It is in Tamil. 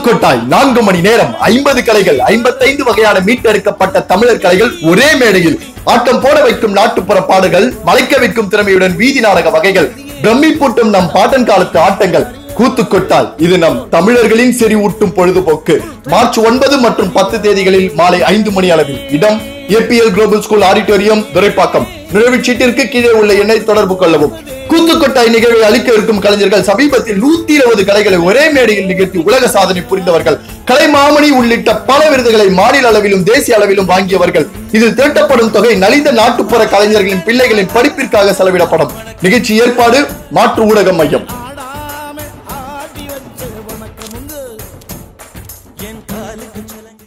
கூத்துக்கொட்டாய் நான்கு மணி நேரம் ஐம்பது கலைகள் ஐம்பத்தைந்து வகையான மீட்டெடுக்கப்பட்ட தமிழர் கலைகள் ஒரே மேடையில் ஆட்டம் போட வைக்கும் நாட்டுப்புற பாடல்கள் மலைக்க வைக்கும் திறமையுடன் வீதி நாடக வகைகள் பிரம்மி பூட்டும் நம் பாட்டன் காலத்து ஆட்டங்கள் கூத்துக்கொட்டால் இது நம் தமிழர்களின் செறிவூட்டும் பொழுதுபோக்கு மார்ச் ஒன்பது மற்றும் பத்து தேதிகளில் மாலை ஐந்து மணி அளவில் இடம் ABL global school auditorium Thuraipakkam நுழைவுச்சீட்டிற்கு கீழே உள்ள எண்ணை தொடர்பு கொள்ளவும் கூத்துக்கொட்டாய் நிகழ்வை அளிக்க இருக்கும் கலைஞர்கள் சமீபத்தில் நூத்தி இருபது கலைகளை ஒரே மேடையில் நிகழ்த்தி உலக சாதனை புரிந்தவர்கள் கலைமாமணி உள்ளிட்ட பல விருதுகளை மாநில அளவிலும் தேசிய அளவிலும் வாங்கியவர்கள் இதில் திரட்டப்படும் தொகை நலிந்த நாட்டுப்புற கலைஞர்களின் பிள்ளைகளின் படிப்பிற்காக செலவிடப்படும் நிகழ்ச்சி ஏற்பாடு மாற்று ஊடக மையம்